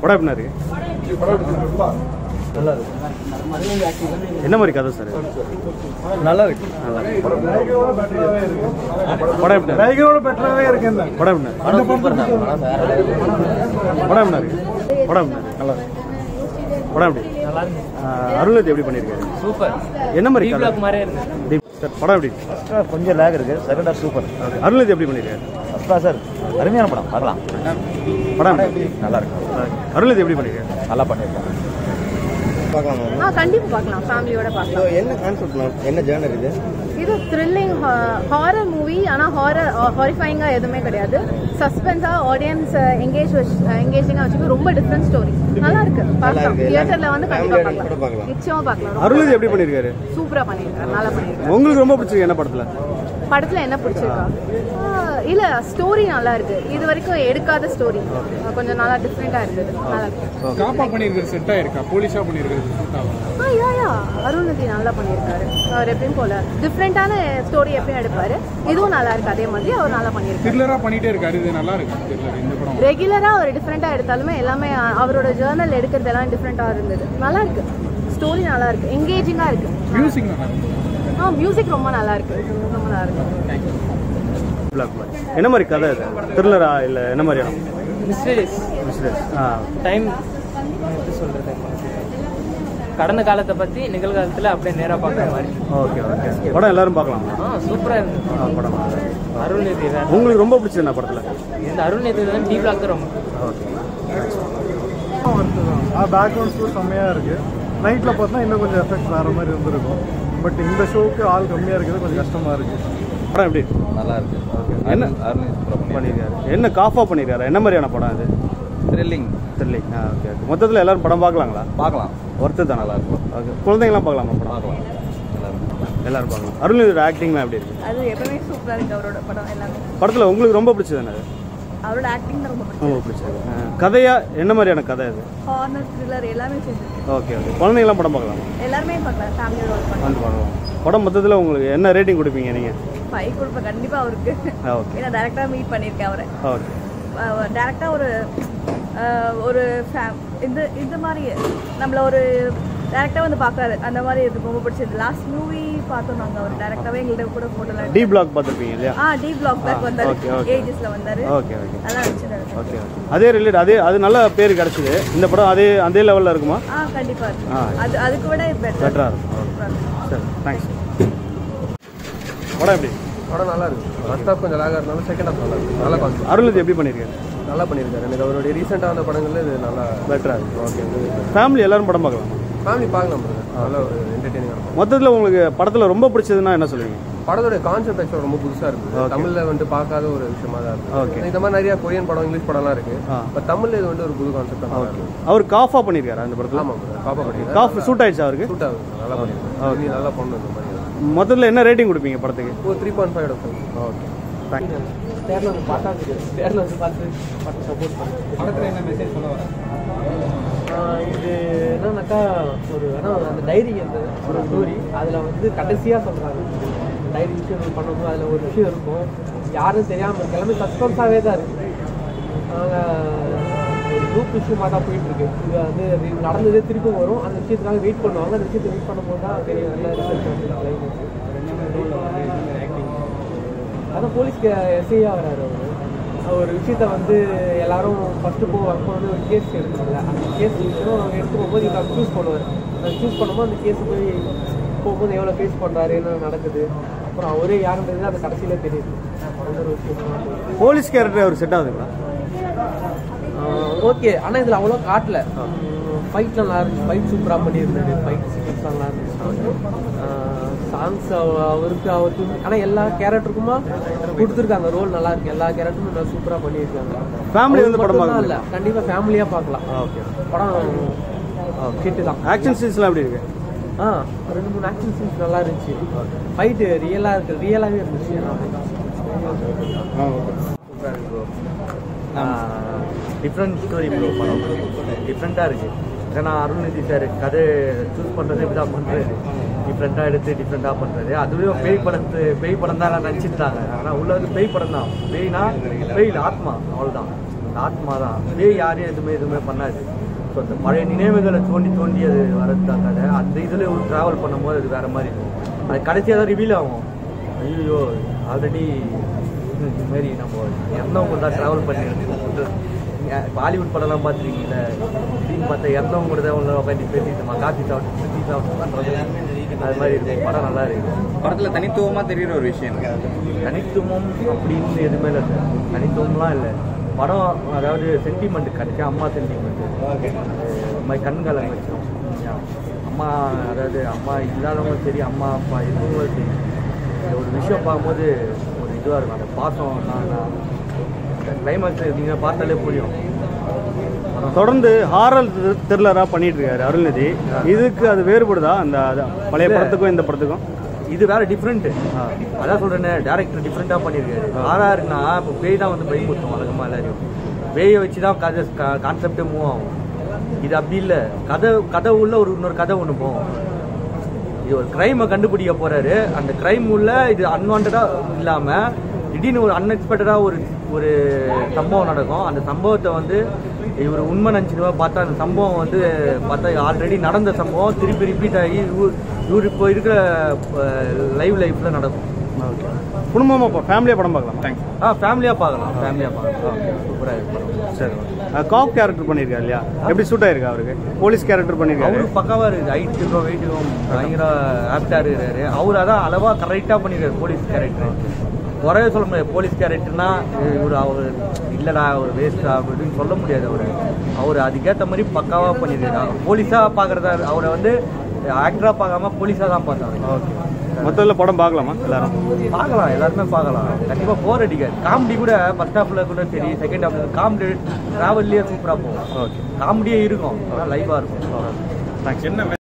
படம் எப்படிண்ணா இருக்கு நல்லா இருக்கு என்ன மாதிரி கதை சார் நல்லா இருக்கு படம் எப்படி டைகரோட பெட்டராகவே இருக்கு இந்த படம் எப்படி படம் சூப்பர் தான் படம் வேற level. படம் எப்படி இருக்கு படம் எப்படி நல்லா இருக்கு படம் எப்படி ஆஹ் அருள்நிதி எப்படி பண்ணியிருக்காரு சூப்பர் என்ன மாதிரி கதை மாதிரியே இருக்கு Deep. சார் படம் எப்படி இருக்கு? கொஞ்சம் லேக் இருக்கு second half super Okay. Arulnithi எப்படி பண்ணியிருக்காரு அப்பா சார் அருமையான படம் பார்க்கலாம் படம் எப்படி நல்லா இருக்கு அருள்நிதி எப்படி பண்ணியிருக்காரு நல்லா பண்ணியிருக்காங்க ஆ கண்டிப்பாக பார்க்கலாம் ஃபேமிலியோட பார்க்கலாம் என்ன கான்செப்ட் மேம் என்ன ஜேர்னர் இது இது த்ரில்லிங் ஹாரர் மூவி ஆனால் ஹாரர் ஹாரிஃபைங்காக எதுவுமே கிடையாது சஸ்பென்ஸாக ஆடியன்ஸ் எங்கேஜ் எங்கேஜிங்காக வச்சுக்கோ ரொம்ப டிஃப்ரெண்ட் ஸ்டோரி நல்லா இருக்கு பார்க்கலாம் இருக்கு. தியேட்டரில் வந்து Family கண்டிப்பாக audience கூட பார்க்கலாம் பார்க்கலாம். நிச்சயமாக பார்க்கலாம் அருள்நிதி எப்படி பண்ணியிருக்காரு சூப்பராக பண்ணியிருக்காரு நல்லா பண்ணியிருக்காரு உங்களுக்கு ரொம்ப பிடிச்சிருக்கு என்ன படத்தில் படத்தில் என்ன பிடிச்சிருக்கா ஆ, இல்ல ஸ்டோரி நல்லா இருக்கு இது வரைக்கும் எடுக்காத ஸ்டோரி கொஞ்சம் நல்லா டிஃப்ரெண்டாக இருந்தது நல்லா இருக்கு காப்பா பண்ணியிருக்கிறது செட் ஆயிருக்கா போலீஸா பண்ணியிருக்கிறது செட் ஆகும் ஆ யா யா அருள்நிதி நல்லா பண்ணியிருக்காரு அவர் எப்பயும் போல டிஃப்ரெண்டான ஸ்டோரி எப்பயும் எடுப்பாரு இதுவும் நல்லா இருக்கு அதே மாதிரி அவர் நல்லா பண்ணியிருக்காரு த்ரில்லரா பண்ணிட்டே இருக்காரு இது நல்லா இருக்கு த்ரில்லர் இந்த படம் ரெகுலராக அவர் டிஃப்ரெண்ட்டாக எடுத்தாலுமே எல்லாமே அ- அவரோட ஜேர்னல் எடுக்கிறது எல்லாம் டிஃப்ரெண்ட்டாக இருந்தது நல்லா இருக்கு ஸ்டோரி நல்லா இருக்கு எங்கேஜிங்காக இருக்கு மியூசிக் நல்லா இருக்கு ஆ மியூசிக் ரொம்ப நல்லா இருக்கு ரொம்ப நல்லா இருக்கு பிளாக் மாதிரி என்ன மாதிரி கதை இது த்ரில்லரா இல்லை என்ன மாதிரியான மிஸ்டரிஸ் Mysteries. ஆ டைம் எப்படி சொல்றது கடந்த காலத்தை பத்தி நிகழ்காலத்துல அப்படியே நேரா பார்க்குற மாதிரி ஓகே ஓகே படம் எல்லாரும் பார்க்கலாம் ஆ சூப்பரா இருந்தது ஆ, படம் அருள்நிதி வேற உங்களுக்கு ரொம்ப பிடிச்சது என்ன படத்தில் இந்த அருள்நிதி தான் டி பிளாக் ரொம்ப ஓகே பேக்ரவுண்ட் ஸ்கோர் செம்மையாக இருக்கு நைட்டில் பார்த்தா இன்னும் கொஞ்சம் எஃபெக்ட் வேற மாதிரி இருந்திருக்கும் பட் இந்த ஷோவுக்கு ஆள் கம்மியாக இருக்கிறது கொஞ்சம் கஷ்டமாக இருக்கு படம் எப்படி இருக்கு? நல்லா இருக்கு என்ன அருண் பண்ணியிருக்காரு என்ன காஃபா பண்ணியிருக்காரு என்ன மாதிரியான படம் இது த்ரில்லிங் த்ரில்லிங் ஆ ஓகே ஓகே மொத்தத்தில் எல்லாரும் படம் பார்க்கலாங்களா பார்க்கலாம் ஒர்த்து தான் நல்லா இருக்கும் ஓகே குழந்தைங்களாம் பார்க்கலாமா படம் பார்க்கலாம் நல்லா இருக்கு எல்லாரும் பார்க்கலாம் அருள்நிதியோட ஆக்டிங்லாம் எப்படி இருக்கு அது எப்பவுமே சூப்பராக இருக்கு அவரோட படம் எல்லாமே படத்தில் உங்களுக்கு ரொம்ப பிடிச்சது என்னது அவரோட ஆக்டிங் தான் ரொம்ப ரொம்ப பிடிச்சது ஆ, கதையா என்ன மாதிரியான கதை இது ஹார்னர் த்ரில்லர் எல்லாமே செஞ்சிருக்கு ஓகே ஓகே குழந்தைங்களாம் படம் பார்க்கலாமா எல்லாருமே பார்க்கலாம் ஃபேமிலியோட ஒர்க் பண்ணலாம் வந்து பார்க்கலாம் படம் மொத்தத்தில் உங்களுக்கு என்ன ரேட்டிங் கொடுப்பீங்க நீங்கள் ஃபைவ் கொடுப்பேன் கண்டிப்பாக அவருக்கு ஆ ஓகே ஏன்னா டேரெக்டாக மீட் பண்ணியிருக்கேன் அவரை ஓகே டேரெக்டாக ஒரு அஹ், ஒரு ஃபே- இந்த இந்த மாதிரி நம்மள ஒரு டேரெக்டாக வந்து பார்க்குறாரு அந்த மாதிரி எனக்கு ரொம்ப பிடிச்சது லாஸ்ட் மூவி பார்த்தோம் நாங்கள் அவர் டேரெக்டாகவே எங்கள்கிட்ட கூட ஃபோட்டோலாம் டி பிளாக் பார்த்துருப்பீங்க இல்லையா ஆ டி பிளாக் பேக் ஆ, வந்தார் okay, okay. ஏஜஸ்ல வந்தார் ஓகே ஓகே நல்லா இருந்துச்சு ஓகே ஓகே அதே ரிலேட் அதே அது நல்ல பேர் கிடச்சிது இந்த படம் அதே அதே லெவலில் இருக்குமா ஆ கண்டிப்பாக இருக்கு ஆ. அது அதுக்கு விட பெட்டர் பெட்டராக இருக்கும் சரி தேங்க்ஸ் படம் எப்படி படம் நல்லா இருக்கு ஃபர்ஸ்ட் ஹாஃப் கொஞ்சம் லாக இருந்தாலும் செகண்ட் ஹாஃப் நல்லா இருக்கு நல்லா கான்செப்ட் அருள்நிதி எப்படி பண்ணியிருக்காரு நல்லா பண்ணியிருக்காரு எனக்கு அவருடைய ரீசெண்டாக வந்த படங்கள்ல இது நல்லா பெட்டராக இருக்கு ஓகே ஃபேமிலி எல்லாரும் படம் பார்க்கலாம் ஃபேமிலி பார்க்கலாம் brother. நல்ல ஒரு என்டர்டெய்னிங்காக இருக்கும் மொத்தத்தில் உங்களுக்கு படத்தில் ரொம்ப பிடிச்சதுன்னா என்ன சொல்லுவீங்க படத்தோட கான்செப்ட் ஆக்சுவலாக ரொம்ப புதுசாக இருக்குது Okay. தமிழில் வந்து பார்க்காத ஒரு விஷயமா தான் Okay. இருக்கு இந்த மாதிரி நிறைய கொரியன் படம் இங்கிலீஷ் படம்லாம் இருக்கு ஆ. பட் தமிழ்ல இது வந்து ஒரு புது கான்செப்ட் தான் ஓகே அவர் காஃபா பண்ணியிருக்காரு அந்த படத்தில் ஆமாம் brother. பாப்பா பண்ணியிருக்காரு காஃப் சூட் ஆயிடுச்சு அவருக்கு சூட் ஆகுது நல்லா பண்ணியிருக்காரு நீ நல்லா பண்ணணும் இந்த மாதிரி மொத்தத்தில் என்ன ரேட்டிங் கொடுப்பீங்க படத்துக்கு ஒரு த்ரீ பாயிண்ட் ஃபைவ் எடுக்கும் ஓகே தேங்க்யூ தேர்ல வந்து பார்த்தா தேர்ல வந்து பார்த்து பார்த்து சப்போர்ட் பண்ணுறேன் படத்தில் என்ன மெசேஜ் சொல்ல வர இது என்னன்னாக்கா ஒரு ஆனால் அந்த டைரி அந்த ஒரு ஸ்டோரி அதில் வந்து கடைசியாக சொல்கிறாங்க டைரி விஷயம் பண்ணும்போது அதில் ஒரு விஷயம் இருக்கும் யாரும் தெரியாமல் இருக்கு எல்லாமே சஸ்பென்ஸாகவே தான் இருக்குது நாங்கள் ஒரு குரூப் விஷயமாக தான் போயிட்டு இருக்கு இது வந்து இது நடந்ததே திருப்பி வரும் அந்த விஷயத்துக்காக வெயிட் பண்ணுவாங்க அந்த விஷயத்தை வெயிட் பண்ணும்போது தான் தெரியும் நல்ல ரிசல்ட் வந்து அதான் போலீஸ்க்கு எஸ்ஐயாக வராரு அவர் ஒரு விஷயத்த வந்து எல்லாரும் ஃபஸ்ட்டு போ ஒர்க் பண்ணி ஒரு கேஸ் எடுக்கிறாங்க அந்த கேஸ் எடுத்து போகும்போது இவர் சூஸ் பண்ணுவார் அந்த சூஸ் பண்ணும்போது அந்த கேஸ் போய் போகும்போது எவ்வளோ ஃபேஸ் பண்ணுறாரு என்ன நடக்குது அப்புறம் அவரே யாருன்றது அது கடைசியில் தெரியுது அந்த ஒரு விஷயம் போலீஸ் கேரக்டர் அவர் செட் ஆகுதுங்களா ஓகே ஆனால் இதில் அவ்வளோ காட்டல ஃபைட்லாம் நல்லா இருந்துச்சு ஃபைட் சூப்பராக பண்ணியிருந்தது ஃபைட் சீக்வன்ஸ்லாம் நல்லா இருந்துச்சு சாங்ஸ் அவருக்கு அவருக்கு ஆனால் எல்லா கேரக்டருக்குமா கொடுத்துருக்காங்க ரோல் நல்லா இருக்கு எல்லா கேரக்டரும் நல்லா சூப்பராக பண்ணியிருக்காங்க Family வந்து படம் பார்க்க இல்லை கண்டிப்பாக ஃபேமிலியாக பார்க்கலாம் ஓகே படம் ஹிட்டு தான் ஆக்ஷன் சீன்ஸ்லாம் எப்படி இருக்கு ஆ ரெண்டு மூணு ஆக்ஷன் சீன்ஸ் நல்லா இருந்துச்சு ஃபைட்டு ரியலாக இருக்கு ரியலாகவே இருந்துச்சு டிஃப்ரெண்ட் ஸ்டோரி ப்ரோ படம் டிஃப்ரெண்ட்டாக இருக்குது ஏன்னா அருள்நிதி சார் கதை சூஸ் பண்ணுறது இப்படி தான் பண்ணுறது டிஃப்ரெண்ட்டாக எடுத்து டிஃப்ரெண்ட்டாக பண்ணுறது அதுவே பேய் படத்து பேய் படம் தான் நினச்சிட்டாங்க ஆனால் உள்ள வந்து பேய் படம் தான் பேய்னா பேய் இல்ல, ஆத்மா அவ்வளோதான் அந்த ஆத்மா தான் பேய் யாரையும் எதுவுமே எதுவுமே பண்ணாது ஸோ அந்த பழைய நினைவுகளை தோண்டி தோண்டி அது வரது தான் கதை அந்த இதில் ஒரு ட்ராவல் பண்ணும்போது அது வேற மாதிரி இருக்கும் அது கடைசியாக தான் ரிவீல் ஆகும் ஐயோ ஆல்ரெடி இது மாதிரி நம்ம இறந்தவங்க தான் ட்ராவல் பண்ணி பாலிவுட் படம்லாம் பார்த்துருக்கீங்களா அப்படின்னு பார்த்தா இறந்தவங்க கூட தான் உள்ள உட்காந்து பேசிட்டு நம்ம காஃபி சாப்பிட்டு சுற்றி சாப்பிட்டு பண்ணுறது அது மாதிரி இருக்கும் படம் நல்லா இருக்கு படத்துல தனித்துவமா தெரியுற ஒரு விஷயம் இருக்கு தனித்துவம் அப்படின்னு எதுவுமே இல்லை சார் தனித்துவம்லாம் இல்லை படம் அதாவது சென்டிமெண்ட் கிடைச்சா அம்மா சென்டிமெண்ட் மாதிரி கண்காலம் வச்சோம் அம்மா அதாவது அம்மா இல்லாதவங்க சரி அம்மா அப்பா இருக்கவங்களும் சரி இந்த ஒரு விஷயம் பார்க்கும்போது ஒரு இதுவாக இருக்கும் அந்த பாசம் நான் நான் கிளைமேக்ஸ் நீங்கள் பார்த்தாலே புரியும் படம் தொடர்ந்து ஹாரல் த்ரில்லராக பண்ணிட்டு இருக்காரு அருள்நிதி இதுக்கு அது வேறுபடுதா அந்த அது பழைய இல்ல. படத்துக்கும் இந்த படத்துக்கும் இது வேற டிஃப்ரெண்ட் அதான் சொல்றேனே டேரக்டர் டிஃப்ரெண்டா பண்ணியிருக்காரு ஆர்ஆர்னா இப்போ பேய் தான் வந்து பயமுறுத்தும் வழக்கமா எல்லாரையும் பேயை வச்சு தான் கதை கான்செப்டே மூவ் ஆகும் இது அப்படி இல்லை கதை கதை உள்ள ஒரு இன்னொரு கதை ஒன்று போகும் இது ஒரு கிரைமை கண்டுபிடிக்க போறாரு அந்த கிரைம் உள்ள இது அன்வான்டா இல்லாம திடீர்னு ஒரு அன்எக்ஸ்பெக்டடா ஒரு ஒரு சம்பவம் நடக்கும் அந்த சம்பவத்தை வந்து இவர் உண்மை நினச்சிடுவா பார்த்தா அந்த சம்பவம் வந்து பார்த்தா ஆல்ரெடி நடந்த சம்பவம் திருப்பி ரிப்பீட் ஆகி இவர் இவர் இப்போ இருக்கிற லைவ் லைஃப்ல நடக்கும் ஓகே குடும்பமாக இப்போ ஃபேமிலியாக படம் பார்க்கலாம் தேங்க்ஸ் ஆ ஃபேமிலியாக பார்க்கலாம் ஃபேமிலியாக பார்க்கலாம் சூப்பராக இருக்கு சரி காப் கேரக்டர் பண்ணியிருக்காரு இல்லையா எப்படி சூட் ஆயிருக்கா அவருக்கு போலீஸ் கேரக்டர் பண்ணியிருக்காரு அவரு பக்காவா இருக்கு ஹைட்டுக்கும் வெயிட்டுக்கும் பயங்கர ஆப்டா இருக்காரு அவர் அதான் அளவா கரெக்டா பண்ணிருக்காரு போலீஸ் கேரக்டர் குறைய சொல்ல முடியாது போலீஸ் கேரக்டர்னா இவர் அவர் இல்லடா அவர் வேஸ்டா அப்படின்னு சொல்ல முடியாது அவரு அவர் அதுக்கேற்ற மாதிரி பக்காவா பண்ணிருக்காரு போலீஸா பாக்குறதா அவரை வந்து ஆக்டரா பார்க்காம போலீஸா தான் பார்த்தாரு ஓகே மொத்தத்தில் படம் பார்க்கலாமா எல்லாரும் பார்க்கலாம் எல்லாருமே பார்க்கலாம் கண்டிப்பா போர் அடிக்காது காமெடி கூட ஃபர்ஸ்ட் ஹாஃப்ல கூட சரி செகண்ட் ஹாஃப்ல காமெடி டிராவல்லையே சூப்பரா போகும் ஓகே காமெடியே இருக்கும் லைவா இருக்கும் தேங்க்ஸ் என்ன